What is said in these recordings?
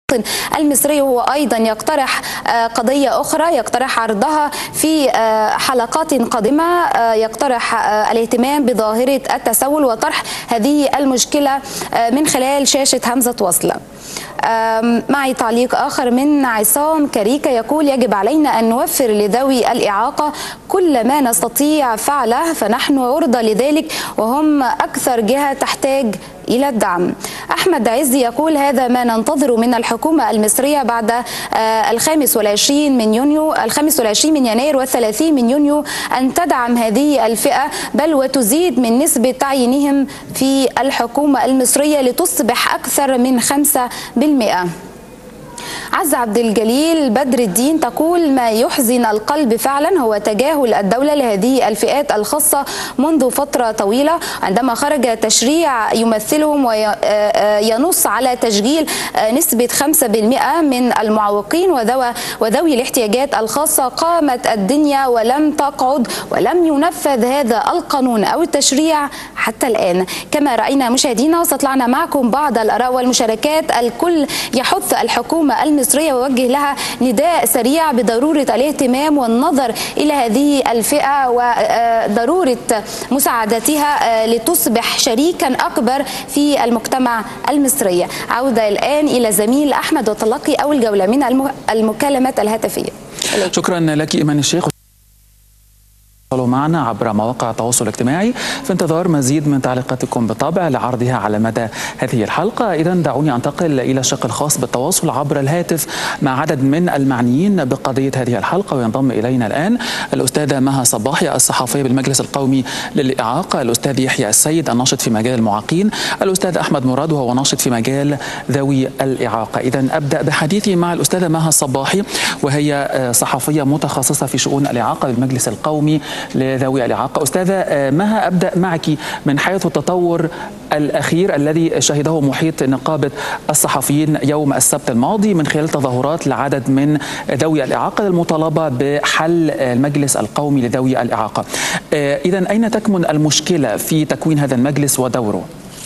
المصري وهو ايضا يقترح قضيه اخرى يقترح عرضها في حلقات قادمه يقترح الاهتمام بظاهره التسول وطرح هذه المشكله من خلال شاشه همزه وصل معي تعليق آخر من عصام كريكة يقول يجب علينا أن نوفر لذوي الإعاقة كل ما نستطيع فعله فنحن عرضة لذلك وهم أكثر جهة تحتاج إلى الدعم أحمد عزي يقول هذا ما ننتظر من الحكومة المصرية بعد الخامس والعشرين من يونيو الخامس والعشرين من يناير والثلاثين من يونيو أن تدعم هذه الفئة بل وتزيد من نسبة تعيينهم في الحكومة المصرية لتصبح أكثر من خمسة بالمئة عز عبد الجليل بدر الدين تقول ما يحزن القلب فعلا هو تجاهل الدولة لهذه الفئات الخاصة منذ فترة طويلة عندما خرج تشريع يمثلهم وينص على تشغيل نسبة 5% من المعوقين وذوي, وذوي الاحتياجات الخاصة قامت الدنيا ولم تقعد ولم ينفذ هذا القانون أو التشريع حتى الآن كما رأينا مشاهدينا واستطلعنا معكم بعض الآراء والمشاركات الكل يحث الحكومة المصرية ووجه لها نداء سريع بضرورة الاهتمام والنظر إلى هذه الفئة وضرورة مساعدتها لتصبح شريكا أكبر في المجتمع المصري عودة الآن إلى زميل أحمد وتلقي أول جولة من المكالمات الهاتفية شكرا لك إيمان الشيخ تواصلوا معنا عبر مواقع التواصل الاجتماعي في انتظار مزيد من تعليقاتكم بالطبع لعرضها على مدى هذه الحلقة إذا دعوني أنتقل إلى الشق الخاص بالتواصل عبر الهاتف مع عدد من المعنيين بقضية هذه الحلقة وينضم إلينا الآن الأستاذة مها صباحي الصحفية بالمجلس القومي للإعاقة الأستاذ يحيى السيد الناشط في مجال المعاقين الأستاذ أحمد مراد وهو ناشط في مجال ذوي الإعاقة إذا أبدأ بحديثي مع الأستاذة مها الصباحي وهي صحفية متخصصة في شؤون الإعاقة بالمجلس القومي لذوي الإعاقة أستاذة مها أبدأ معك من حيث التطور الأخير الذي شهده محيط نقابة الصحفيين يوم السبت الماضي من خلال تظاهرات لعدد من ذوي الإعاقة للمطالبة بحل المجلس القومي لذوي الإعاقة إذا أين تكمن المشكلة في تكوين هذا المجلس ودوره؟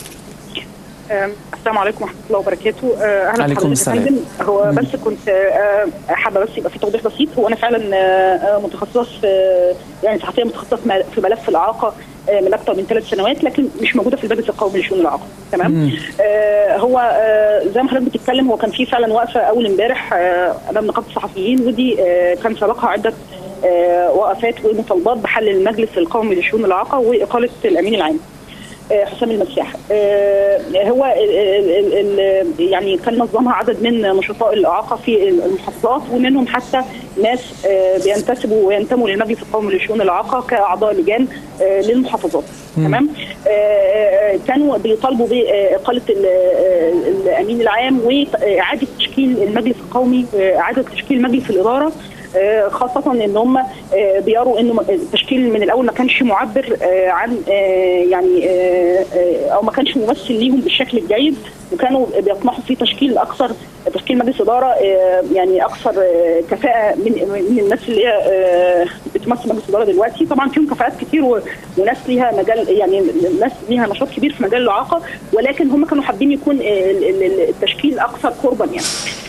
السلام عليكم ورحمه الله وبركاته اهلا عليكم السلام هو بس كنت حابه بس يبقى في توضيح بسيط هو انا فعلا متخصصه في يعني صحفيه متخصصه في ملف الاعاقه من اكثر من ثلاث سنوات لكن مش موجوده في المجلس القومي لشؤون الاعاقه تمام آه هو آه زي ما حضرتك بتتكلم هو كان في فعلا وقفه اول امبارح آه امام نقابه الصحفيين ودي آه كان سبقها عده آه وقفات ومطالبات بحل المجلس القومي لشؤون الاعاقه واقاله الامين العام حسام المساح هو ال ال يعني كان نظمها عدد من نشطاء الاعاقه في المحافظات ومنهم حتى ناس بينتسبوا وينتموا للمجلس القومي لشؤون الاعاقه كاعضاء لجان للمحافظات تمام كانوا بيطالبوا باقاله الامين العام واعاده تشكيل المجلس القومي اعاده تشكيل مجلس الاداره خاصة ان هم بيروا انه التشكيل من الاول ما كانش معبر عن يعني او ما كانش ممثل ليهم بالشكل الجيد وكانوا بيطمحوا في تشكيل اكثر تشكيل مجلس اداره يعني اكثر كفاءه من من الناس اللي هي بتمثل مجلس الاداره دلوقتي طبعا فيهم كفاءات كتير وناس ليها مجال يعني ناس ليها نشاط كبير في مجال الاعاقه ولكن هم كانوا حابين يكون التشكيل اكثر قربا يعني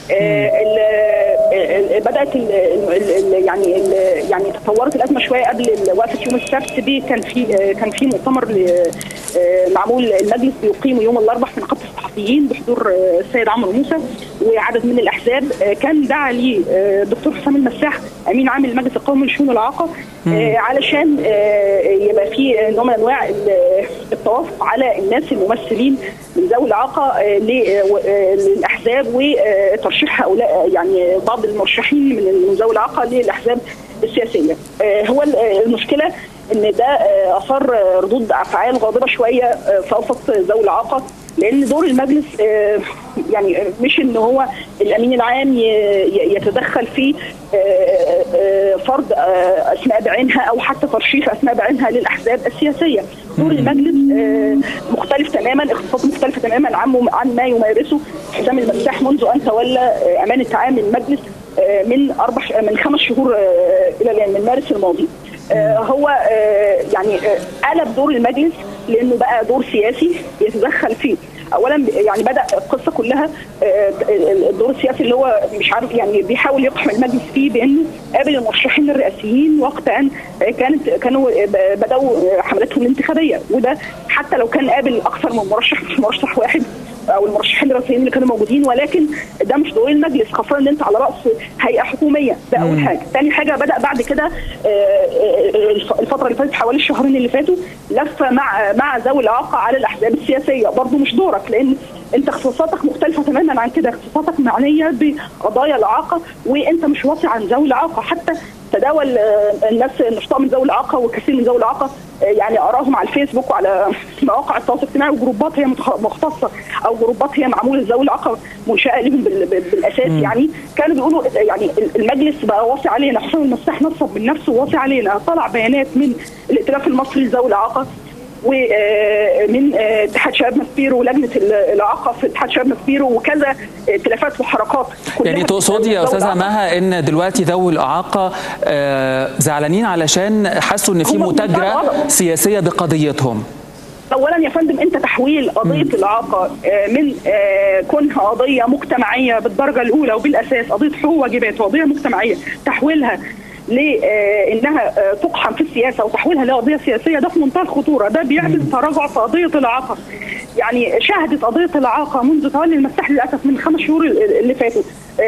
بدات ال ال يعني ال يعني تطورت الازمه شويه قبل وقفه يوم السبت دي كان في كان في مؤتمر معمول المجلس بيقيمه يوم الاربعاء في نقابه الصحفيين بحضور السيد عمرو موسى وعدد من الاحزاب كان دعا لي الدكتور حسام المساح امين عام المجلس القومي لشؤون الاعاقه علشان يبقى في نوع من انواع التوافق على الناس الممثلين من ذوي الاعاقه للاحزاب وترشيح هؤلاء يعني بعض المرشحين من ذوي الاعاقه للاحزاب السياسيه. هو المشكله ان ده اثار ردود افعال غاضبه شويه في اوسط ذوي الاعاقه لان دور المجلس يعني مش ان هو الامين العام يتدخل في فرض اسماء بعينها او حتى ترشيح اسماء بعينها للاحزاب السياسيه دور المجلس مختلف تماما اختصاص مختلفه تماما عن عن ما يمارسه حسام المساح منذ ان تولى امانه عام المجلس من اربع من خمس شهور الى من مارس الماضي هو يعني قلب دور المجلس لانه بقى دور سياسي يتدخل في اولا يعني بدا القصه كلها الدور السياسي اللي هو مش عارف يعني بيحاول يقحم المجلس فيه بانه قابل المرشحين الرئاسيين وقت ان كانت كانوا بداوا حملتهم الانتخابيه وده حتى لو كان قابل اكثر من مرشح مش مرشح واحد او المرشحين الرئيسيين اللي كانوا موجودين ولكن ده مش دور المجلس خاصه ان انت على راس هيئه حكوميه ده اول حاجه، ثاني حاجه بدا بعد كده الفتره اللي فاتت حوالي الشهرين اللي فاتوا لفه مع مع ذوي الاعاقه على الاحزاب السياسيه برضه مش دورك لان انت اختصاصاتك مختلفه تماما عن كده اختصاصاتك معنيه بقضايا الاعاقه وانت مش واصي عن ذوي الاعاقه حتى تداول الناس النشطاء من ذوي الاعاقه وكثير من ذوي الاعاقه يعني اراهم على الفيسبوك وعلى مواقع التواصل الاجتماعي وجروبات هي مختصه او جروبات هي معموله لذوي الاعاقه منشاه لهم بالاساس م. يعني كانوا بيقولوا يعني المجلس بقى واصي علينا حسام المساح نصب من نفسه واصي علينا طلع بيانات من الائتلاف المصري لذوي الاعاقه ومن اتحاد شباب ماسبيرو ولجنه الاعاقه في اتحاد شباب ماسبيرو وكذا ائتلافات وحركات يعني تقصدي يا استاذه مها ان دلوقتي ذوي الاعاقه زعلانين علشان حسوا ان في متاجره سياسيه بقضيتهم اولا يا فندم انت تحويل قضيه م. الاعاقه من كونها قضيه مجتمعيه بالدرجه الاولى وبالاساس قضيه حقوق وواجبات وقضيه مجتمعيه تحويلها لانها تقحم في السياسه وتحويلها لقضيه سياسيه ده في منتهى الخطوره ده بيعمل تراجع في قضيه الاعاقه يعني شهدت قضيه الاعاقه منذ تولي المساح للاسف من خمس شهور اللي فاتوا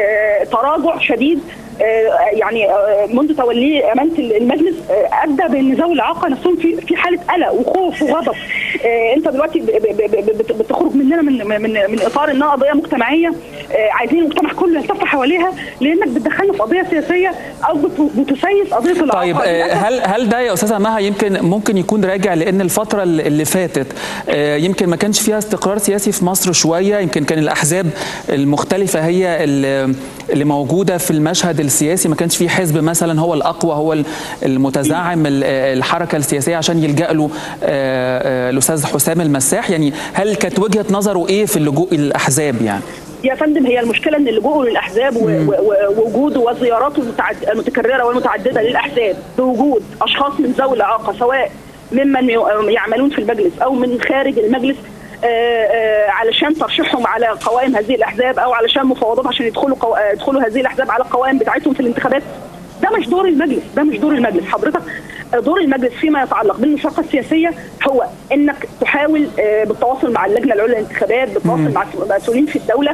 تراجع شديد يعني منذ توليه امانه المجلس ادى بان ذوي الاعاقه نفسهم في في حاله قلق وخوف وغضب انت دلوقتي بتخرج مننا من من من اطار انها قضيه مجتمعيه عايزين المجتمع كله يلتف حواليها لانك بتدخلنا في قضيه سياسيه او بتسيس قضيه الاعاقه طيب هل هل ده يا استاذه مها يمكن ممكن يكون راجع لان الفتره اللي فاتت يمكن ما كانش فيها استقرار سياسي في مصر شويه يمكن كان الاحزاب المختلفه هي اللي موجوده في المشهد السياسي ما كانش في حزب مثلا هو الاقوى هو المتزعم الحركه السياسيه عشان يلجا له الاستاذ حسام المساح يعني هل كانت وجهه نظره ايه في اللجوء للاحزاب يعني؟ يا فندم هي المشكله ان لجوءه للاحزاب ووجوده وزياراته المتكرره والمتعدده للاحزاب بوجود اشخاص من ذوي الاعاقه سواء ممن يعملون في المجلس او من خارج المجلس آآ آآ علشان ترشيحهم على قوائم هذه الاحزاب او علشان مفاوضات عشان يدخلوا قو... يدخلوا هذه الاحزاب على القوائم بتاعتهم في الانتخابات ده مش دور المجلس ده مش دور المجلس حضرتك دور المجلس فيما يتعلق بالمشاركه السياسيه هو انك تحاول بالتواصل مع اللجنه العليا للانتخابات بالتواصل مع المسؤولين في الدوله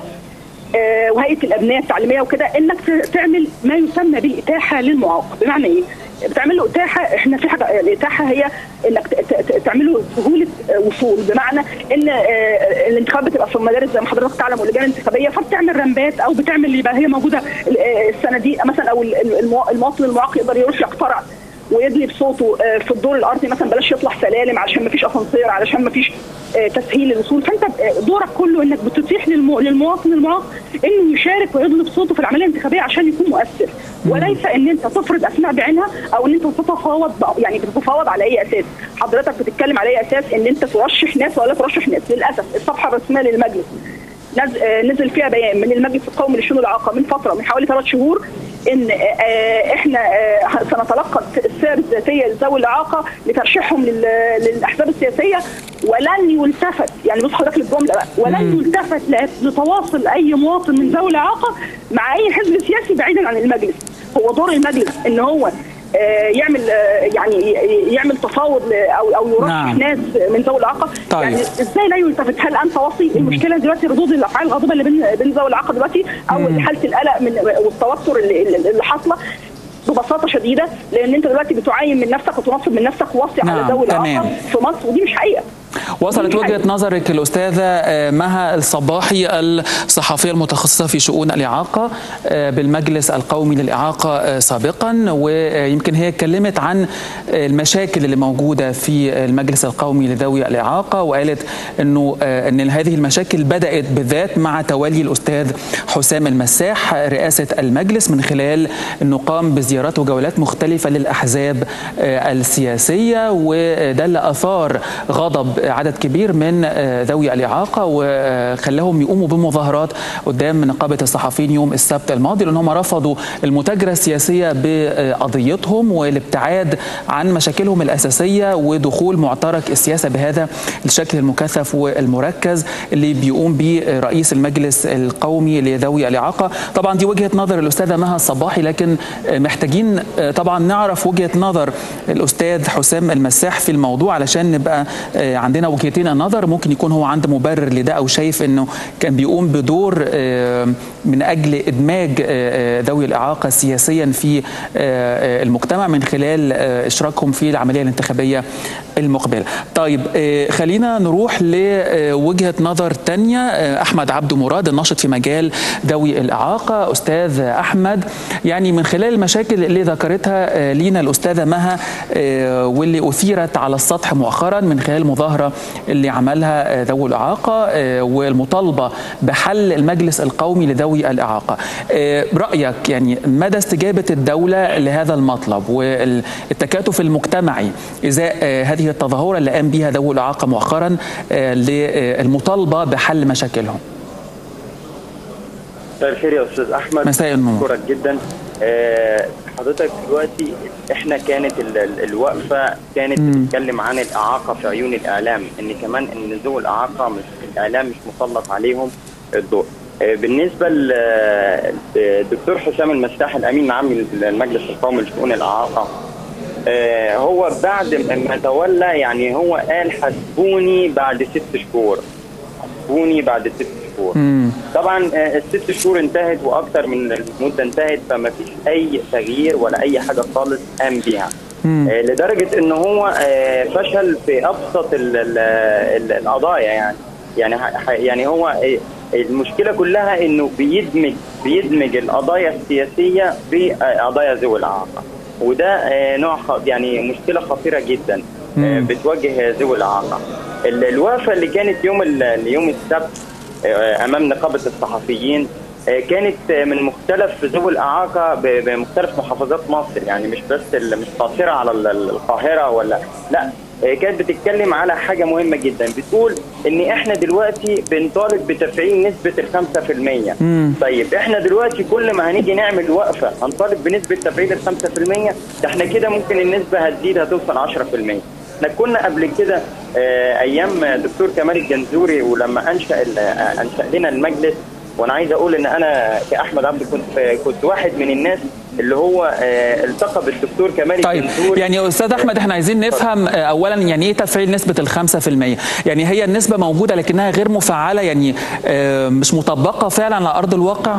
وهيئه الابنيه التعليميه وكده انك تعمل ما يسمى بالاتاحه للمعاق بمعنى ايه؟ بتعمل له اتاحه احنا في حاجه الاتاحه هي انك تعمل له سهوله وصول بمعنى ان الانتخابات بتبقى في المدارس زي ما حضرتك تعلم واللجان الانتخابيه فبتعمل رمبات او بتعمل يبقى هي موجوده الصناديق مثلا او المواطن المعاق يقدر يروح يقترع ويدلي بصوته في الدور الارضي مثلا بلاش يطلع سلالم علشان ما فيش اسانسير علشان ما فيش تسهيل الوصول فانت دورك كله انك بتتيح للمواطن المعاق انه يشارك ويدلي بصوته في العمليه الانتخابيه عشان يكون مؤثر وليس ان انت تفرض اسماء بعينها او ان انت تتفاوض يعني بتتفاوض على اي اساس حضرتك بتتكلم على اي اساس ان انت ترشح ناس ولا ترشح ناس للاسف الصفحه الرسميه للمجلس نزل فيها بيان من المجلس القومي لشؤون الاعاقه من فتره من حوالي ثلاث شهور ان احنا سنتلقى السير الذاتيه لذوي الاعاقه لترشيحهم للاحزاب السياسيه ولن يلتفت يعني بص حضرتك الجمله بقى ولن يلتفت لتواصل اي مواطن من ذوي الاعاقه مع اي حزب سياسي بعيدا عن المجلس هو دور المجلس ان هو يعمل يعني يعمل تفاوض او او يرشح نعم. ناس من ذوي الاعاقه طيب. يعني ازاي لا يلتفت هل انت وصي المشكله دلوقتي ردود الافعال الغاضبه اللي بين بين ذوي الاعاقه دلوقتي او مم. حاله القلق من والتوتر اللي, اللي حاصله ببساطه شديده لان انت دلوقتي بتعين من نفسك وتنصب من نفسك وصي نعم. على ذوي الاعاقه في مصر ودي مش حقيقه وصلت وجهه نظرك الاستاذه مها الصباحي الصحفيه المتخصصه في شؤون الاعاقه بالمجلس القومي للاعاقه سابقا ويمكن هي اتكلمت عن المشاكل اللي موجوده في المجلس القومي لذوي الاعاقه وقالت انه ان هذه المشاكل بدات بالذات مع تولي الاستاذ حسام المساح رئاسه المجلس من خلال انه قام بزيارات وجولات مختلفه للاحزاب السياسيه وده اللي اثار غضب عدد عدد كبير من ذوي الاعاقه وخلاهم يقوموا بمظاهرات قدام نقابه الصحفيين يوم السبت الماضي لان هم رفضوا المتاجره السياسيه بقضيتهم والابتعاد عن مشاكلهم الاساسيه ودخول معترك السياسه بهذا الشكل المكثف والمركز اللي بيقوم به رئيس المجلس القومي لذوي الاعاقه طبعا دي وجهه نظر الاستاذه مها الصباحي لكن محتاجين طبعا نعرف وجهه نظر الاستاذ حسام المساح في الموضوع علشان نبقى عندنا وجهتين النظر ممكن يكون هو عنده مبرر لده او شايف انه كان بيقوم بدور من اجل ادماج ذوي الاعاقه سياسيا في المجتمع من خلال اشراكهم في العمليه الانتخابيه المقبله. طيب خلينا نروح لوجهه نظر تانية احمد عبد مراد الناشط في مجال ذوي الاعاقه استاذ احمد يعني من خلال المشاكل اللي ذكرتها لينا الاستاذه مها واللي اثيرت على السطح مؤخرا من خلال المظاهره اللي عملها ذوي الاعاقه والمطالبه بحل المجلس القومي لذوي الاعاقه. رايك يعني مدى استجابه الدوله لهذا المطلب والتكاتف المجتمعي ازاء هذه التظاهره اللي قام بها ذوي الاعاقه مؤخرا للمطالبه بحل مشاكلهم. مساء الخير يا استاذ احمد مساء النور اشكرك جدا حضرتك دلوقتي احنا كانت الوقفه كانت بتتكلم عن الاعاقه في عيون الاعلام ان كمان ان ذوي الاعاقه مش الاعلام مش مسلط عليهم الضوء بالنسبه للدكتور حسام المساح الامين العام للمجلس القومي لشؤون الاعاقه هو بعد ما تولى يعني هو قال حسبوني بعد ست شهور حسبوني بعد ست شهور طبعا الست شهور انتهت واكثر من المده انتهت فما فيش اي تغيير ولا اي حاجه خالص قام بيها لدرجه ان هو فشل في ابسط ال ال ال القضايا يعني يعني يعني هو المشكله كلها انه بيدمج بيدمج القضايا السياسيه بقضايا ذوي الاعاقه وده نوع يعني مشكله خطيره جدا بتواجه ذوي الاعاقه الوقفه اللي كانت يوم يوم السبت امام نقابه الصحفيين كانت من مختلف ذوي الاعاقه بمختلف محافظات مصر يعني مش بس مش قاصره على القاهره ولا لا كانت بتتكلم على حاجه مهمه جدا بتقول ان احنا دلوقتي بنطالب بتفعيل نسبه ال 5% مم. طيب احنا دلوقتي كل ما هنيجي نعمل وقفه هنطالب بنسبه تفعيل ال 5% ده احنا كده ممكن النسبه هتزيد هتوصل 10% احنا كنا قبل كده اه ايام دكتور كمال الجنزوري ولما انشا انشا لنا المجلس وانا عايز اقول ان انا كاحمد عبد كنت كنت واحد من الناس اللي هو آه التقى بالدكتور كمال طيب الجنزوري يعني استاذ احمد احنا عايزين نفهم آه اولا يعني ايه تفعيل نسبه ال 5% يعني هي النسبه موجوده لكنها غير مفعله يعني آه مش مطبقه فعلا على ارض الواقع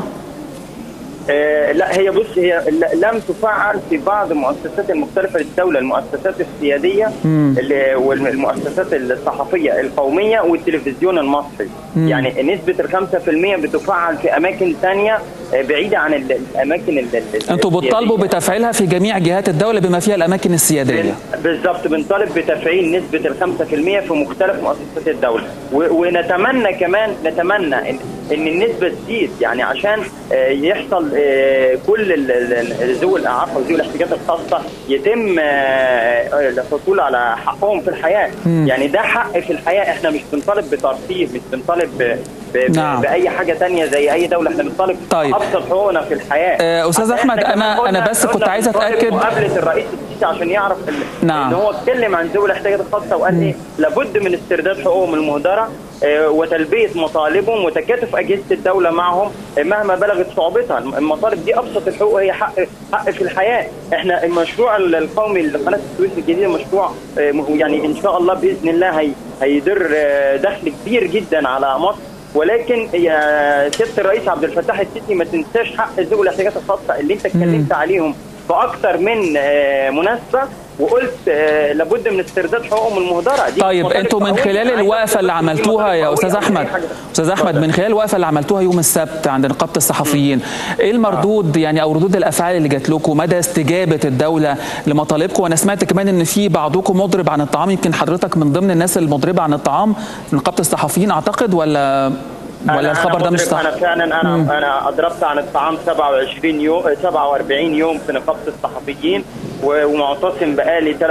آه لا هي بص هي لم تفعل في بعض المؤسسات المختلفه للدوله المؤسسات السياديه اللي والمؤسسات الصحفيه القوميه والتلفزيون المصري مم. يعني نسبه ال 5% بتفعل في اماكن ثانيه بعيده عن الاماكن انتوا بتطالبوا بتفعيلها في جميع جهات الدوله بما فيها الاماكن السياديه بالظبط بنطالب بتفعيل نسبه ال 5% في مختلف مؤسسات الدوله ونتمنى كمان نتمنى ان ان النسبه تزيد يعني عشان يحصل كل ذوي الاعاقه وذوي الاحتياجات الخاصه يتم الحصول على حقهم في الحياه م. يعني ده حق في الحياه احنا مش بنطالب بترفيه مش بنطالب ب... ب... نعم. باي حاجه تانية زي اي دوله احنا بنطالب طيب. ابسط حقوقنا في الحياه آه استاذ احمد انا انا بس كنت عايز اتاكد مقابله الرئيس السيسي عشان يعرف نعم. ان هو اتكلم عن ذوي الاحتياجات الخاصه وقال ايه لابد من استرداد حقوقهم المهدره وتلبيه مطالبهم وتكاتف اجهزه الدوله معهم مهما بلغت صعوبتها المطالب دي ابسط الحقوق هي حق حق في الحياه احنا المشروع القومي لقناه السويس الجديده مشروع يعني ان شاء الله باذن الله هي هيدر دخل كبير جدا على مصر ولكن يا سياده الرئيس عبد الفتاح السيسي ما تنساش حق ذوي الاحتياجات الخاصه اللي انت اتكلمت عليهم في اكثر من مناسبه وقلت آه لابد من استرداد حقوقهم المهدره دي طيب انتوا من خلال الوقفه اللي عملتوها يا استاذ احمد استاذ احمد من خلال الوقفه اللي عملتوها يوم السبت عند نقابه الصحفيين ايه المردود يعني او ردود الافعال اللي جات لكم مدى استجابه الدوله لمطالبكم وانا سمعت كمان ان في بعضكم مضرب عن الطعام يمكن حضرتك من ضمن الناس المضربه عن الطعام في نقابه الصحفيين اعتقد ولا ولا الخبر ده مش صح؟ انا فعلا انا مم. انا اضربت عن الطعام 27 يوم 47 يوم في نقابه الصحفيين ومعتصم بقالي ثلاث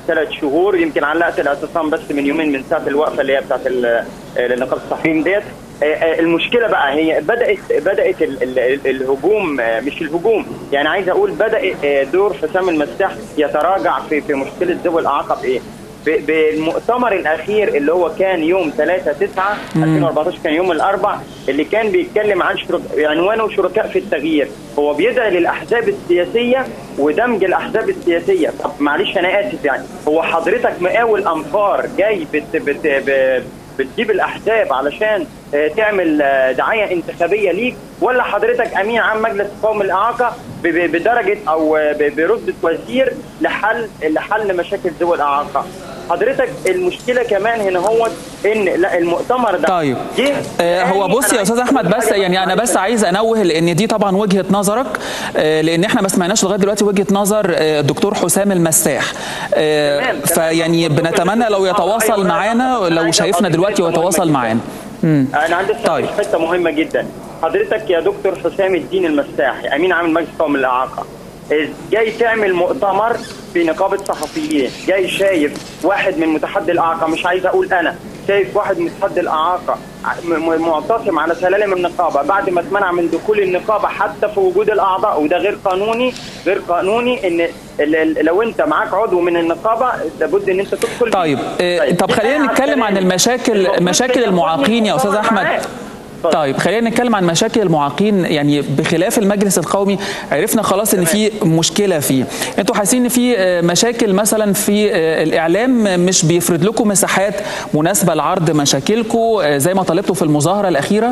ثلاث شهور يمكن علقت الاعتصام بس من يومين من ساعه الوقفه اللي هي بتاعت ال- النقابه الصحفيين ديت آه، آه، المشكله بقى هي بدات بدات ال- ال- ال- الهجوم آه، مش الهجوم يعني عايز اقول بدا آه، دور حسام المساح يتراجع في في مشكله ذوي الاعاقه بايه؟ ب- بالمؤتمر الاخير اللي هو كان يوم 3 9 2014 كان يوم الاربع اللي كان بيتكلم عن شرك... عنوانه شركاء في التغيير هو بيدعي للاحزاب السياسيه ودمج الاحزاب السياسيه طب معلش انا اسف يعني هو حضرتك مقاول انفار جاي بت... بت... ب... بتجيب الاحزاب علشان آه، تعمل آه، دعايه انتخابيه ليك ولا حضرتك امين عام مجلس قوم الاعاقه ب- ب- بدرجه او آه، ب- برتبه وزير لحل لحل مشاكل ذوي الاعاقه حضرتك المشكله كمان هنا هو ان لا المؤتمر ده طيب جه آه، هو يعني بص يا أنا استاذ عايز احمد أقول بس حاجة يعني انا بس عايز انوه لان دي طبعا وجهه نظرك آه، لان احنا ما سمعناش لغايه دلوقتي وجهه نظر آه، الدكتور حسام المساح آه، تمام، تمام. فيعني بنتمنى لو يتواصل أيوة، معانا أنا لو عايز شايفنا أضيف دلوقتي حتة ويتواصل مهمة معانا انا عندي طيب. طيب. حته مهمه جدا حضرتك يا دكتور حسام الدين المساحي امين عام مجلس قوم الاعاقه إز- جاي تعمل مؤتمر في نقابه صحفيين جاي شايف واحد من متحدي الاعاقه مش عايز اقول انا شايف واحد من متحدي الاعاقه ع- م- م- معتصم على سلالم النقابه بعد ما اتمنع من دخول النقابه حتى في وجود الاعضاء وده غير قانوني غير قانوني ان ال- ال- لو انت معاك عضو من النقابه لابد ان انت تدخل طيب آه، طب دي خلينا حاجة نتكلم عن عسكرية. المشاكل المفروض مشاكل تاخدني المعاقين يا استاذ مؤتمر احمد معاك. اتفضل. طيب خلينا نتكلم عن مشاكل المعاقين يعني بخلاف المجلس القومي عرفنا خلاص ان في مشكله فيه انتوا حاسين ان في آه، مشاكل مثلا في آه، الاعلام مش بيفرض لكم مساحات مناسبه لعرض مشاكلكم آه، زي ما طالبتوا في المظاهره الاخيره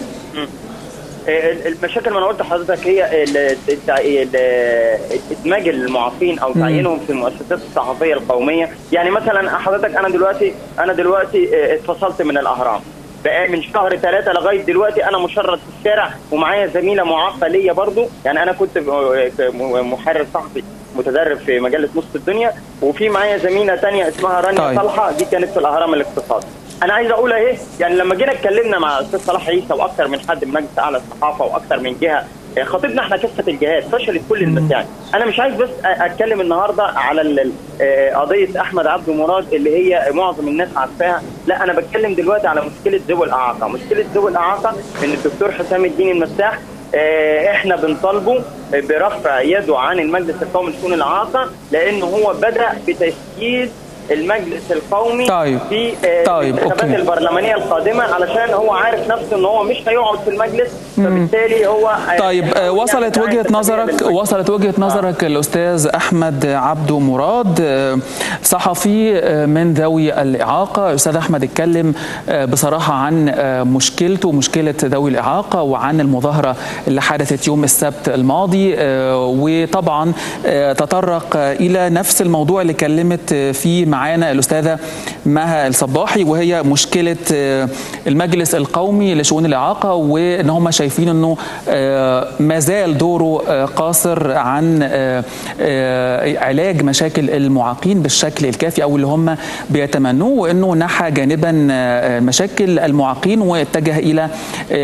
ال- المشاكل ما انا قلت لحضرتك هي ال- التع- ال- ادماج المعاقين او تعيينهم في المؤسسات الصحفيه القوميه يعني مثلا حضرتك انا دلوقتي انا دلوقتي اه، اتفصلت من الاهرام بقى من شهر ثلاثة لغاية دلوقتي أنا مشرد في الشارع ومعايا زميلة معاقة ليا برضو يعني أنا كنت م- محرر صحفي متدرب في مجلة نص الدنيا وفي معايا زميلة تانية اسمها رانيا طيب. صالحة دي كانت في الأهرام الاقتصادي انا عايز اقول اهي يعني لما جينا اتكلمنا مع الاستاذ صلاح عيسى واكثر من حد من مجلس اعلى الصحافه واكثر من جهه آه، خاطبنا احنا كافه الجهات فشلت كل المساعي انا مش عايز بس أ- اتكلم النهارده على ال- ال- آه، قضيه احمد عبد مراد اللي هي معظم الناس عارفاها لا انا بتكلم دلوقتي على مشكله ذوي الاعاقه مشكله ذوي الاعاقه ان الدكتور حسام الدين المساح آه، احنا بنطالبه برفع يده عن المجلس القومي لشؤون الاعاقه لانه هو بدا بتشكيل المجلس القومي طيب. في آه، طيب، الانتخابات أوكي. البرلمانيه القادمه علشان هو عارف نفسه ان هو مش هيقعد في المجلس فبالتالي هو آه، طيب آه، يعني وصلت دعاية وجهة تسويقية نظرك للمجلس. وصلت وجهة نظرك الأستاذ أحمد عبدو مراد آه، صحفي آه، من ذوي الإعاقة أستاذ أحمد اتكلم آه، بصراحة عن آه، مشكلته مشكلة ذوي الإعاقة وعن المظاهرة اللي حدثت يوم السبت الماضي آه، وطبعا آه، تطرق آه، إلى نفس الموضوع اللي كلمت آه، فيه معانا الأستاذة مها الصباحي وهي مشكلة آه، المجلس القومي لشؤون الإعاقة وإن هم شايفين أنه آه، ما زال دوره آه، قاصر عن آه، آه، علاج مشاكل المعاقين بالشكل الكافي أو اللي هم بيتمنوه وأنه نحى جانبا آه، مشاكل المعاقين واتجه إلى آه،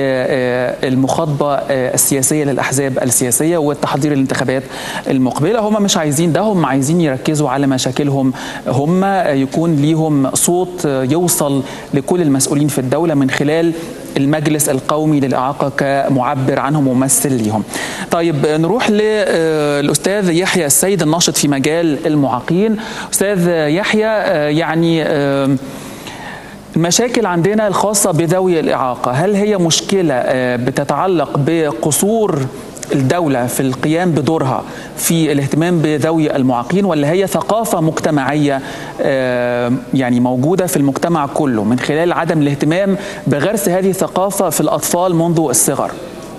آه، المخاطبة آه، السياسية للأحزاب السياسية والتحضير الانتخابات المقبلة هم مش عايزين ده هم عايزين يركزوا على مشاكلهم هم يكون ليهم صوت يوصل لكل المسؤولين في الدولة من خلال المجلس القومي للإعاقة كمعبر عنهم وممثل ليهم طيب نروح للأستاذ يحيى السيد الناشط في مجال المعاقين أستاذ يحيى يعني المشاكل عندنا الخاصة بذوي الإعاقة هل هي مشكلة آه، بتتعلق بقصور الدولة في القيام بدورها في الاهتمام بذوي المعاقين ولا هي ثقافة مجتمعية آه، يعني موجودة في المجتمع كله من خلال عدم الاهتمام بغرس هذه الثقافة في الأطفال منذ الصغر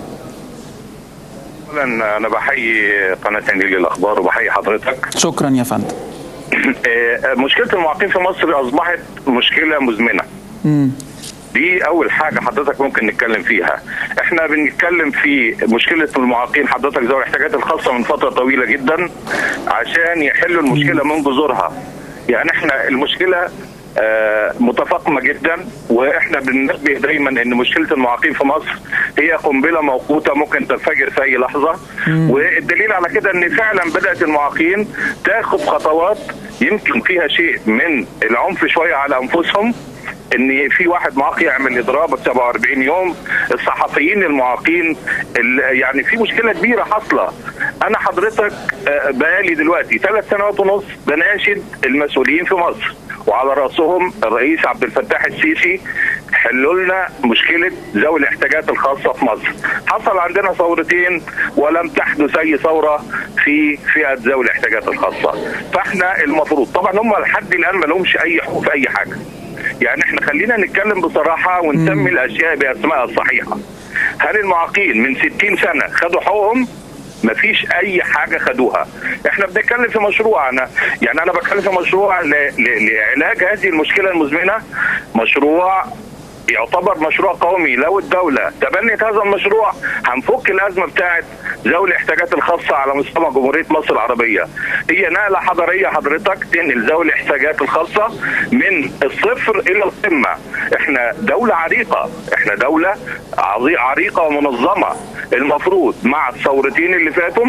اولا انا بحيي قناه النيل للاخبار وبحيي حضرتك شكرا يا فندم آه، مشكله المعاقين في مصر اصبحت مشكله مزمنه دي اول حاجه حضرتك ممكن نتكلم فيها احنا بنتكلم في مشكله المعاقين حضرتك ذوي الاحتياجات الخاصه من فتره طويله جدا عشان يحلوا المشكله من جذورها يعني احنا المشكله آه، متفاقمه جدا واحنا بننبه دايما ان مشكله المعاقين في مصر هي قنبله موقوته ممكن تنفجر في اي لحظه والدليل على كده ان فعلا بدات المعاقين تاخد خطوات يمكن فيها شيء من العنف شويه على انفسهم ان في واحد معاق يعمل اضراب ب 47 يوم الصحفيين المعاقين ال- يعني في مشكله كبيره حاصله انا حضرتك آه، بقالي دلوقتي ثلاث سنوات ونص بناشد المسؤولين في مصر وعلى راسهم الرئيس عبد الفتاح السيسي حلوا لنا مشكله ذوي الاحتياجات الخاصه في مصر. حصل عندنا ثورتين ولم تحدث اي ثوره في فئه ذوي الاحتياجات الخاصه. فاحنا المفروض طبعا هم لحد الان ما لهمش اي حقوق في اي حاجه. يعني احنا خلينا نتكلم بصراحه ونسمي الاشياء باسمائها الصحيحه. هل المعاقين من 60 سنه خدوا حقوقهم؟ مفيش اي حاجه خدوها احنا بنتكلم في مشروع انا يعني انا بتكلم في مشروع ل... ل... لعلاج هذه المشكله المزمنه مشروع يعتبر مشروع قومي لو الدولة تبنت هذا المشروع هنفك الأزمة بتاعت ذوي الاحتياجات الخاصة على مستوى جمهورية مصر العربية هي نقلة حضارية حضرتك تنقل ذوي الاحتياجات الخاصة من الصفر إلى القمة احنا دولة عريقة احنا دولة عظي- عريقة ومنظمة المفروض مع الثورتين اللي فاتوا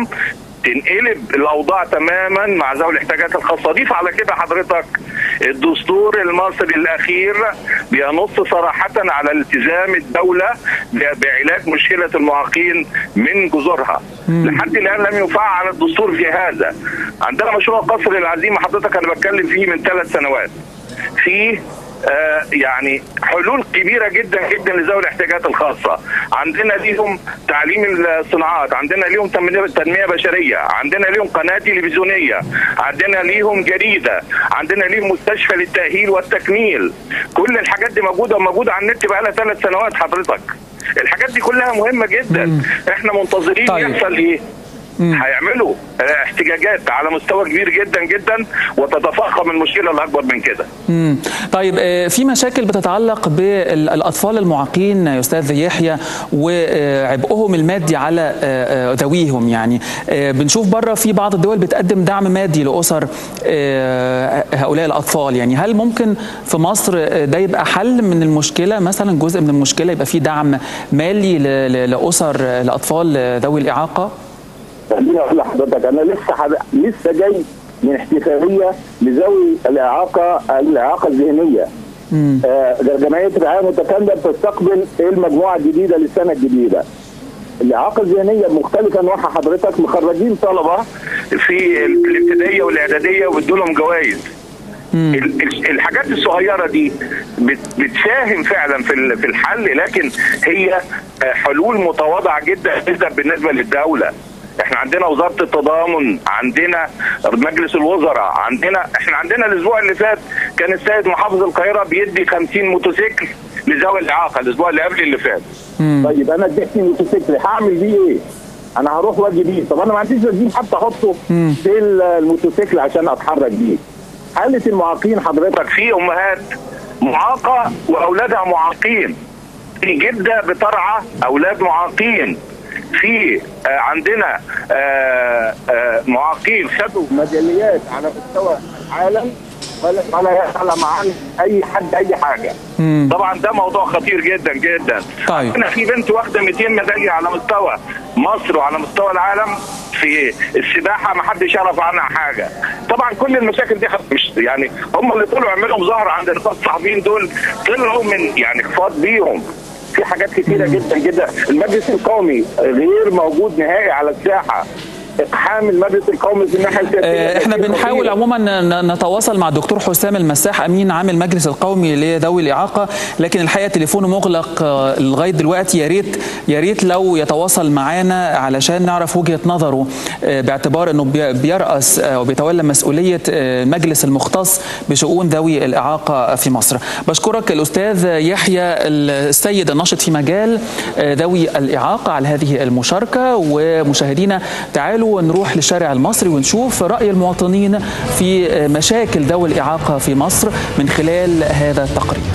تنقلب الاوضاع تماما مع ذوي الاحتياجات الخاصه ضيف على كده حضرتك الدستور المصري الاخير بينص صراحه على التزام الدوله ب- بعلاج مشكله المعاقين من جذورها لحد الان لم يفعل الدستور في هذا عندنا مشروع قصر العزيمه حضرتك انا بتكلم فيه من ثلاث سنوات فيه آه، يعني حلول كبيره جدا جدا لذوي الاحتياجات الخاصه عندنا ليهم تعليم الصناعات عندنا ليهم تنميه تنمية بشريه عندنا ليهم قناه تلفزيونيه عندنا ليهم جريده عندنا ليهم مستشفى للتاهيل والتكميل كل الحاجات دي موجوده وموجوده على النت بقى لها ثلاث سنوات حضرتك الحاجات دي كلها مهمه جدا احنا منتظرين طيب. يحصل ايه هيعملوا آه، احتجاجات على مستوى كبير جدا جدا وتتفاقم المشكله الاكبر من كده مم. طيب آه، في مشاكل بتتعلق بالاطفال المعاقين يا استاذ يحيى وعبئهم المادي على آه، آه، ذويهم يعني آه، بنشوف بره في بعض الدول بتقدم دعم مادي لاسر آه، هؤلاء الاطفال يعني هل ممكن في مصر آه، ده يبقى حل من المشكله مثلا جزء من المشكله يبقى في دعم مالي ل- ل- لاسر آه، لاطفال آه، ذوي الاعاقه خليني اقول لحضرتك انا لسه حد... لسه جاي من احتفاليه لذوي الاعاقه الاعاقه الذهنيه. آه جمعيه الرعايه المتكامله بتستقبل المجموعه الجديده للسنه الجديده. الاعاقه الذهنيه بمختلف انواعها حضرتك مخرجين طلبه في الابتدائيه والاعداديه وبيدوا لهم جوائز ال- ال- الحاجات الصغيره دي بت- بتساهم فعلا في ال- في الحل لكن هي آه، حلول متواضعه جدا جدا بالنسبه للدوله احنا عندنا وزاره التضامن عندنا مجلس الوزراء عندنا احنا عندنا الاسبوع اللي فات كان السيد محافظ القاهره بيدي 50 موتوسيكل لذوي الاعاقه الاسبوع اللي قبل اللي فات طيب انا اديتني موتوسيكل هعمل بيه ايه؟ انا هروح واجي بيه طب انا ما عنديش بنزين حتى احطه في الموتوسيكل عشان اتحرك بيه. حاله المعاقين حضرتك في امهات معاقه واولادها معاقين في جده بترعى اولاد معاقين في آه عندنا آه آه معاقين خدوا ميداليات على مستوى العالم ولا ولا يعلم عن اي حد اي حاجه. طبعا ده موضوع خطير جدا جدا طيب. هنا في بنت واخده 200 ميداليه على مستوى مصر وعلى مستوى العالم في السباحه ما حدش يعرف عنها حاجه طبعا كل المشاكل دي خ- مش يعني هم اللي طلعوا يعملوا مظاهره عند النقابه الصحفيين دول طلعوا من يعني خفاض بيهم في حاجات كتيره جدا جدا المجلس القومي غير موجود نهائي على الساحه اقحام المجلس القومي في الناحيه السياسيه آه، احنا كتير بنحاول خطير. عموما ن- نتواصل مع الدكتور حسام المساح امين عام المجلس القومي لذوي الاعاقه لكن الحقيقه تليفونه مغلق آه، لغايه دلوقتي يا ريت يا ريت لو يتواصل معانا علشان نعرف وجهه نظره آه، باعتبار انه بي- بيراس آه، وبيتولى مسؤوليه آه، المجلس المختص بشؤون ذوي الاعاقه في مصر بشكرك الاستاذ يحيى السيد الناشط في مجال آه، ذوي الاعاقه على هذه المشاركه ومشاهدينا تعالوا نروح للشارع المصري ونشوف راي المواطنين في آه، مشاكل ذوي الاعاقه في مصر من خلال هذا التقرير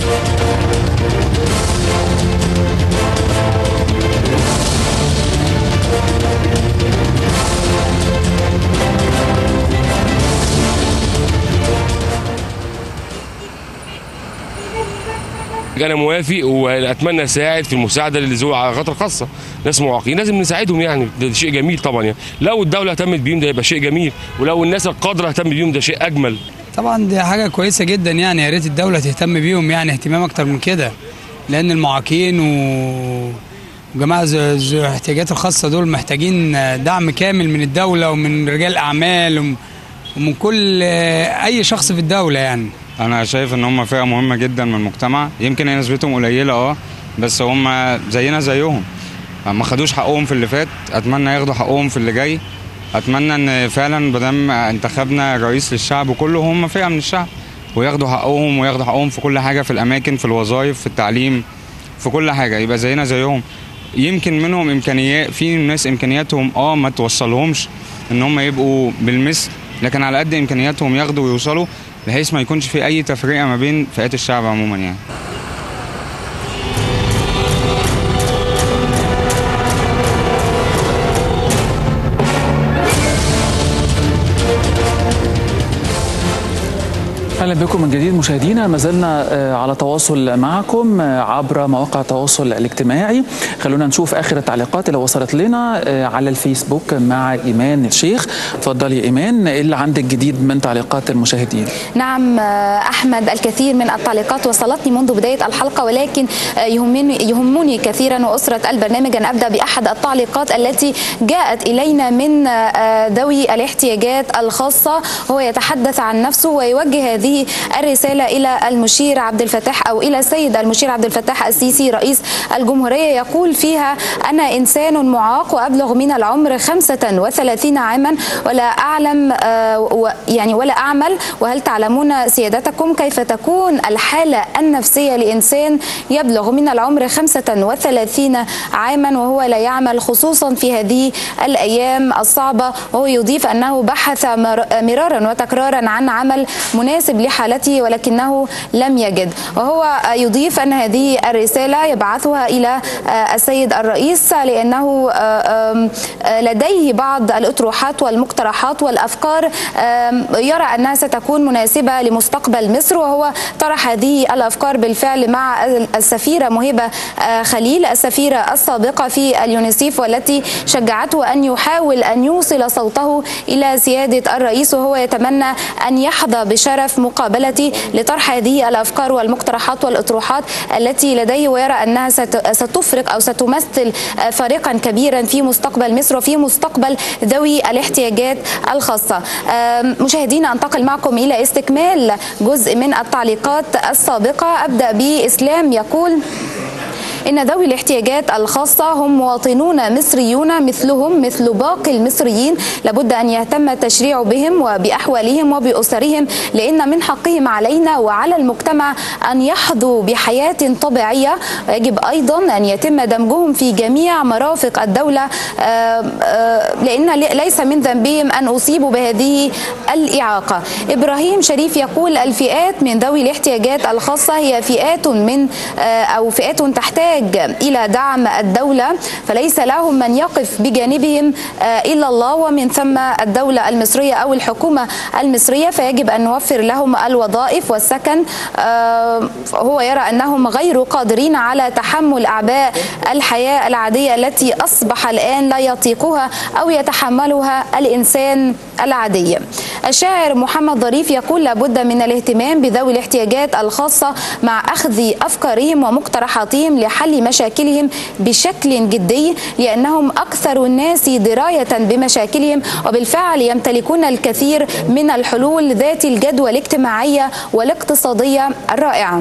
انا موافق واتمنى اساعد في المساعده لذوي العلاقات الخاصه ناس معاقين لازم نساعدهم يعني ده شيء جميل طبعا يعني لو الدوله اهتمت بيهم ده يبقى شيء جميل ولو الناس القادره اهتمت بيهم ده شيء اجمل طبعا دي حاجه كويسه جدا يعني يا ريت الدوله تهتم بيهم يعني اهتمام اكتر من كده لان المعاقين و وجماعه ذو ذو الاحتياجات الخاصه دول محتاجين دعم كامل من الدوله ومن رجال اعمال وم- ومن كل اي شخص في الدوله يعني انا شايف ان هم فئه مهمه جدا من المجتمع يمكن هي نسبتهم قليله اه بس هم زينا زيهم ما خدوش حقهم في اللي فات اتمنى ياخدوا حقهم في اللي جاي اتمنى ان فعلا مادام انتخبنا رئيس للشعب كله هم فئه من الشعب وياخدوا حقهم وياخدوا حقهم في كل حاجه في الاماكن في الوظائف في التعليم في كل حاجه يبقى زينا زيهم يمكن منهم امكانيات في ناس امكانياتهم اه ما توصلهمش ان هم يبقوا بالمثل لكن على قد امكانياتهم ياخدوا ويوصلوا بحيث ما يكونش في اي تفرقه ما بين فئات الشعب عموما يعني اهلا بكم من جديد مشاهدينا ما زلنا آه، على تواصل معكم آه، عبر مواقع التواصل الاجتماعي خلونا نشوف اخر التعليقات اللي وصلت لنا آه، على الفيسبوك مع ايمان الشيخ تفضلي ايمان ايه اللي عندك جديد من تعليقات المشاهدين نعم آه، احمد الكثير من التعليقات وصلتني منذ بدايه الحلقه ولكن آه، يهمني يهمني كثيرا واسره البرنامج ان ابدا باحد التعليقات التي جاءت الينا من آه، ذوي الاحتياجات الخاصه هو يتحدث عن نفسه ويوجه هذه الرساله الى المشير عبد الفتاح او الى السيد المشير عبد الفتاح السيسي رئيس الجمهوريه يقول فيها انا انسان معاق وابلغ من العمر 35 عاما ولا اعلم آه، و- يعني ولا اعمل وهل تعلمون سيادتكم كيف تكون الحاله النفسيه لانسان يبلغ من العمر 35 عاما وهو لا يعمل خصوصا في هذه الايام الصعبه وهو يضيف انه بحث مر- مرارا وتكرارا عن عمل مناسب لحالته ولكنه لم يجد وهو آه، يضيف ان هذه الرساله يبعثها الى آه، السيد الرئيس لانه آه، آم، آه، لديه بعض الاطروحات والمقترحات والافكار آم، يرى انها ستكون مناسبه لمستقبل مصر وهو طرح هذه الافكار بالفعل مع السفيره مهبه آه، خليل السفيره السابقه في اليونيسيف والتي شجعته ان يحاول ان يوصل صوته الى سياده الرئيس وهو يتمنى ان يحظى بشرف مقابلتي لطرح هذه الافكار والمقترحات والاطروحات التي لديه ويرى انها ست- ستفرق او ستمثل آه، فارقا كبيرا في مستقبل مصر وفي مستقبل ذوي الاحتياجات الخاصه. آم، مشاهدينا انتقل معكم الى استكمال جزء من التعليقات السابقه ابدا باسلام يقول إن ذوي الاحتياجات الخاصة هم مواطنون مصريون مثلهم مثل باقي المصريين لابد أن يهتم التشريع بهم وبأحوالهم وبأسرهم لأن من حقهم علينا وعلى المجتمع أن يحظوا بحياة طبيعية ويجب أيضا أن يتم دمجهم في جميع مرافق الدولة آه، آه، لأن ليس من ذنبهم أن أصيبوا بهذه الإعاقة إبراهيم شريف يقول الفئات من ذوي الاحتياجات الخاصة هي فئات من آه، أو فئات تحتاج إلى دعم الدولة فليس لهم من يقف بجانبهم آه، إلا الله ومن ثم الدولة المصرية أو الحكومة المصرية فيجب أن نوفر لهم الوظائف والسكن آه، هو يرى أنهم غير قادرين على تحمل أعباء الحياة العادية التي أصبح الآن لا يطيقها أو يتحملها الإنسان العادي الشاعر محمد ظريف يقول لابد من الاهتمام بذوي الاحتياجات الخاصة مع أخذ أفكارهم ومقترحاتهم لحل مشاكلهم بشكل جدي لأنهم أكثر الناس دراية بمشاكلهم وبالفعل يمتلكون الكثير من الحلول ذات الجدوى الاجتماعية والاقتصادية الرائعة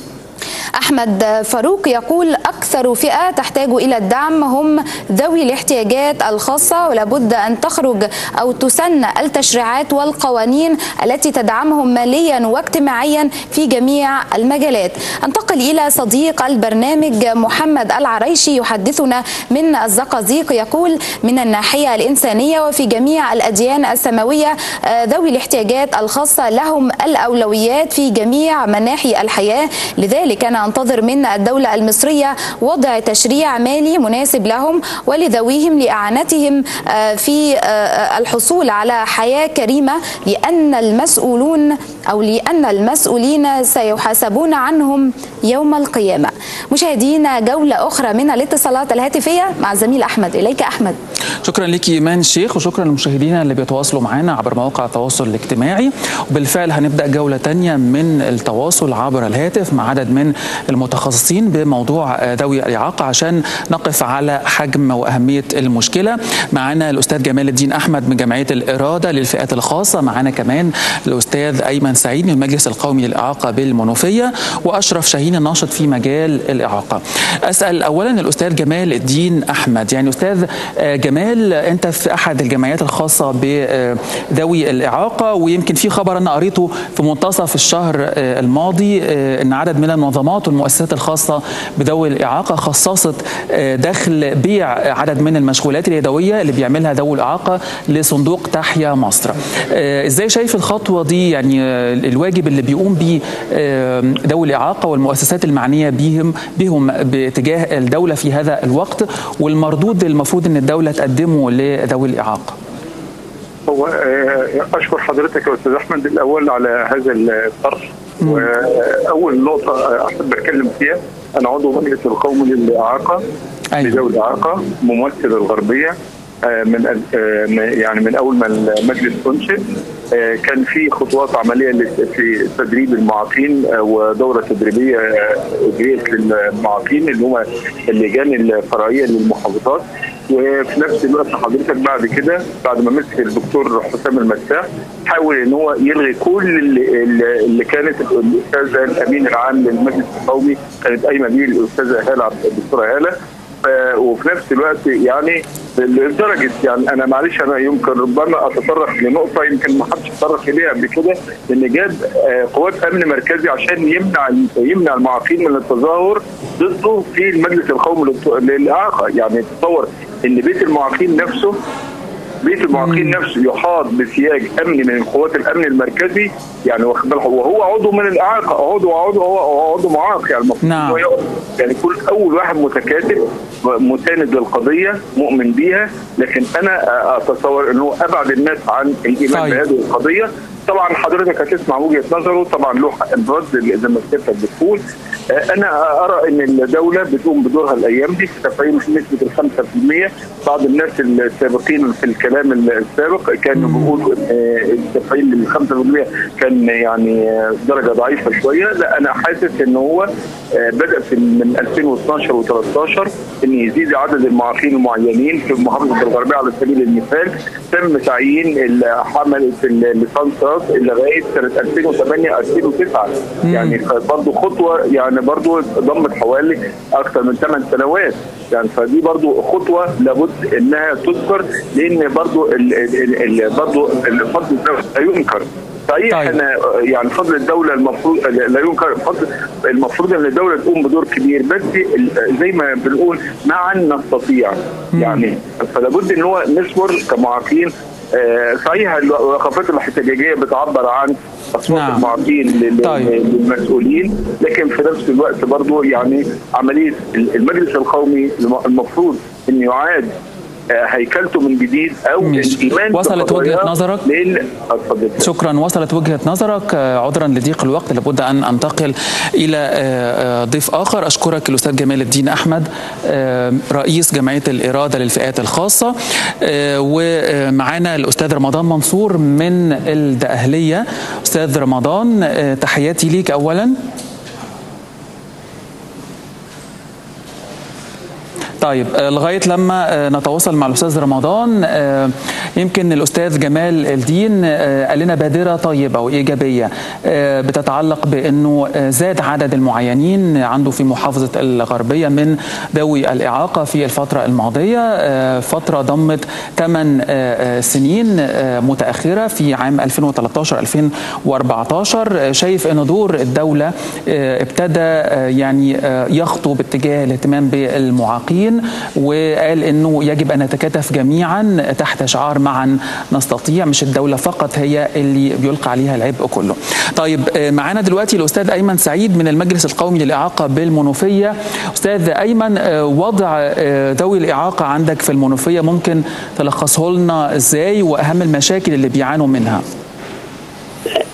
أحمد فاروق يقول أكثر فئة تحتاج إلى الدعم هم ذوي الاحتياجات الخاصة ولابد أن تخرج أو تسن التشريعات والقوانين التي تدعمهم ماليا واجتماعيا في جميع المجالات انتقل إلى صديق البرنامج محمد العريشي يحدثنا من الزقازيق يقول من الناحية الإنسانية وفي جميع الأديان السماوية آه، ذوي الاحتياجات الخاصة لهم الأولويات في جميع مناحي الحياة لذلك أنا أنتظر من الدولة المصرية وضع تشريع مالي مناسب لهم ولذويهم لإعانتهم آه، في آه، الحصول على حياة كريمة لأن المسؤولون أو لأن المسؤولين سيحاسبون عنهم يوم القيامة مشاهدينا جولة أخرى من الاتصالات الهاتفية مع الزميل أحمد إليك أحمد شكرا لك ايمان الشيخ وشكرا لمشاهدينا اللي بيتواصلوا معنا عبر مواقع التواصل الاجتماعي وبالفعل هنبدا جوله تانية من التواصل عبر الهاتف مع عدد من المتخصصين بموضوع ذوي الاعاقه عشان نقف على حجم واهميه المشكله معنا الاستاذ جمال الدين احمد من جمعيه الاراده للفئات الخاصه معنا كمان الاستاذ ايمن سعيد من المجلس القومي للاعاقه بالمنوفيه واشرف شاهين الناشط في مجال الاعاقه اسال اولا الاستاذ جمال الدين احمد يعني استاذ جمال انت في احد الجمعيات الخاصه بذوي الاعاقه ويمكن في خبر انا قريته في منتصف الشهر الماضي ان عدد من المنظمات والمؤسسات الخاصه بذوي الاعاقه خصصت دخل بيع عدد من المشغولات اليدويه اللي بيعملها ذوي الاعاقه لصندوق تحيا مصر. ازاي شايف الخطوه دي يعني الواجب اللي بيقوم به ذوي الاعاقه والمؤسسات المعنيه بهم بهم باتجاه الدوله في هذا الوقت والمردود المفروض ان الدوله تقدمه لذوي الاعاقه؟ هو اشكر حضرتك يا استاذ احمد الاول على هذا الطرح واول نقطه احب اتكلم فيها انا عضو مجلس القومي للاعاقه أيوة. لذوي الاعاقه ممثل الغربيه من يعني من اول ما المجلس انشئ كان في خطوات عمليه في تدريب المعاقين ودوره تدريبيه اجريت للمعاقين اللي هم اللجان الفرعيه للمحافظات وفي نفس الوقت حضرتك بعد كده بعد ما مسك الدكتور حسام المساح حاول ان هو يلغي كل اللي, اللي كانت الاستاذه الامين العام للمجلس القومي كانت قايمه بيه الاستاذه هاله الدكتوره هاله وفي نفس الوقت يعني لدرجه يعني انا معلش انا يمكن ربما اتطرق لنقطه يمكن ما حدش تطرق اليها قبل كده ان جاب قوات امن مركزي عشان يمنع يمنع المعاقين من التظاهر ضده في المجلس القومي للاعاقه يعني تصور ان بيت المعاقين نفسه بيت المعاقين نفسه يحاط بسياج امني من قوات الامن المركزي يعني واخد بالك وهو عضو من الاعاقه عضو عضو هو عضو معاق يعني المفروض نعم. يعني كل اول واحد متكاتف مساند للقضيه مؤمن بيها لكن انا اتصور انه ابعد الناس عن الايمان طيب. بهذه القضيه طبعا حضرتك هتسمع وجهه نظره طبعا له حق الرد زي ما سيادتك بتقول انا ارى ان الدوله بتقوم بدورها الايام دي في تفعيل نسبه ال 5% بعض الناس السابقين في الكلام السابق كانوا بيقولوا التفعيل ال 5% كان يعني درجه ضعيفه شويه لا انا حاسس ان هو بدا في من 2012 و13 ان يزيد عدد المعاقين المعينين في محافظه الغربيه على سبيل المثال تم تعيين حمله الليسانسات لغايه سنه 2008 2009 يعني برضه خطوه يعني برضه ضمت حوالي اكثر من 8 سنوات يعني فدي برضه خطوه لابد انها تذكر لان برضه برضه فضل الدوله لا ينكر صحيح طيب. انا يعني فضل الدوله المفروض لا ينكر فضل المفروض ان الدوله تقوم بدور كبير بس زي ما بنقول معا نستطيع يعني فلابد ان هو نصبر كمعاقين آه صحيح الوقفات الاحتجاجيه بتعبر عن اصوات نعم. المعاقين طيب. للمسؤولين لكن في نفس الوقت برضه يعني عمليه المجلس القومي المفروض ان يعاد هيكلته من جديد او الايمان وصلت وجهه نظرك شكرا وصلت وجهه نظرك عذرا لضيق الوقت لابد ان انتقل الى ضيف اخر اشكرك الاستاذ جمال الدين احمد رئيس جمعيه الاراده للفئات الخاصه ومعانا الاستاذ رمضان منصور من الدقهليه استاذ رمضان تحياتي ليك اولا طيب لغايه لما نتواصل مع الاستاذ رمضان يمكن الاستاذ جمال الدين قال لنا بادره طيبه وايجابيه بتتعلق بانه زاد عدد المعينين عنده في محافظه الغربيه من ذوي الاعاقه في الفتره الماضيه فتره ضمت 8 سنين متاخره في عام 2013 2014 شايف ان دور الدوله ابتدى يعني يخطو باتجاه الاهتمام بالمعاقين وقال انه يجب ان نتكاتف جميعا تحت شعار معا نستطيع مش الدوله فقط هي اللي بيلقى عليها العبء كله. طيب معانا دلوقتي الاستاذ ايمن سعيد من المجلس القومي للاعاقه بالمنوفيه. استاذ ايمن وضع ذوي الاعاقه عندك في المنوفيه ممكن تلخصه لنا ازاي واهم المشاكل اللي بيعانوا منها؟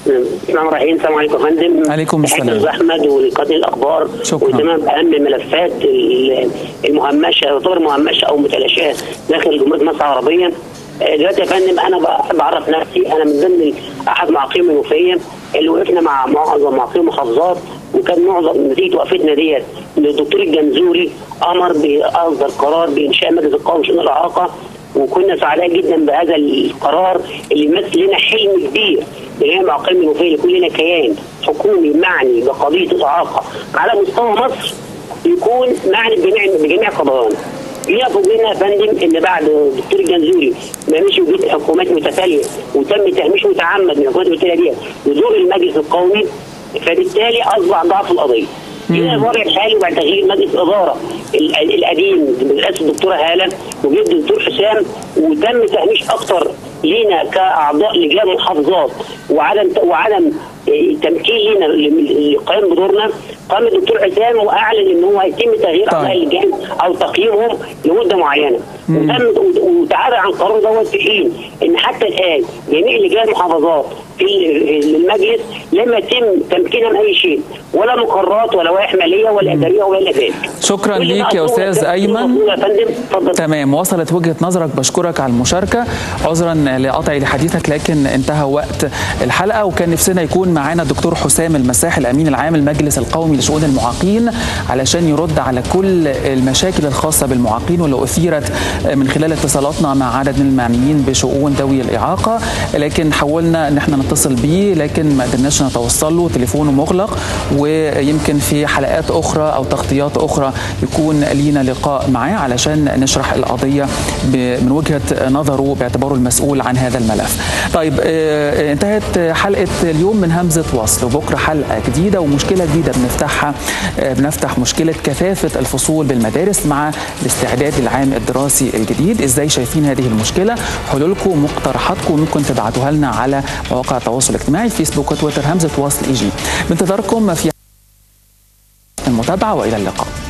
السلام عليكم السلام عليكم يا فندم عليكم السلام. تحية لأستاذ احمد ولقناه الاخبار شكراً. وتمام اهم الملفات ال- المهمشه تعتبر مهمشه او متلاشاه داخل جمهوريه مصر العربيه آه، دلوقتي يا فندم انا بحب اعرف نفسي انا من ضمن احد معاقين المنوفيه اللي وقفنا مع معظم معاقين المحافظات وكان معظم نتيجه وقفتنا ديت ان الدكتور الجنزوري امر باصدر قرار بانشاء مجلس القومي لشؤون الاعاقه وكنا سعداء جدا بهذا القرار اللي يمثل لنا حلم كبير لجميع معاقين المنوفيه يكون لنا كيان حكومي معني بقضيه الاعاقه على مستوى مصر يكون معني بجميع بجميع قضايانا. جينا فوجئنا يا فندم ان بعد الدكتور الجنزوري ما مشي وجود حكومات متتاليه وتم تهميش متعمد من الحكومات المتتاليه ديت لزور المجلس القومي فبالتالي اصبح ضعف القضيه. جينا الوضع الحالي وبعد تغيير مجلس الاداره ال- ال- القديم برئاسه الدكتوره هاله وجد الدكتور حسام وتم تهميش اكتر لينا كاعضاء لجان محافظات وعدم وعدم إيه، تمكين لينا للقيام بدورنا قام الدكتور حسام واعلن ان هو هيتم تغيير اعضاء اللجان او تقييمهم لمده معينه وتم وتعالى عن قرار دوت في حين ان حتى الان جميع لجان المحافظات في ال- المجلس لم يتم تمكينها من اي شيء ولا مقررات ولا لوائح ماليه ولا اداريه ولا الى ذلك شكرا كل ليك يا ما أقوله استاذ يا ايمن يا فندم اتفضل تمام وصلت وجهه نظرك بشكرك على المشاركه عذرا لقطعي لحديثك لكن انتهى وقت الحلقه وكان نفسنا يكون معانا الدكتور حسام المساح الامين العام المجلس القومي لشؤون المعاقين علشان يرد على كل المشاكل الخاصه بالمعاقين واللي اثيرت من خلال اتصالاتنا مع عدد من المعنيين بشؤون ذوي الاعاقه لكن حاولنا ان احنا نتصل بيه لكن ما قدرناش نتوصل له تليفونه مغلق ويمكن في حلقات اخرى او تغطيات اخرى يكون لينا لقاء معاه علشان نشرح القضيه ب- من وجهه نظره باعتباره المسؤول عن هذا الملف. طيب آه، انتهت حلقه اليوم من همزه وصل وبكره حلقه جديده ومشكله جديده بنفتحها آه، بنفتح مشكله كثافه الفصول بالمدارس مع الاستعداد للعام الدراسي الجديد، ازاي شايفين هذه المشكله؟ حلولكم مقترحاتكم ممكن تبعتوها لنا على مواقع التواصل الاجتماعي فيسبوك وتويتر همزه وصل اي جي. بانتظاركم في المتابعه والى اللقاء.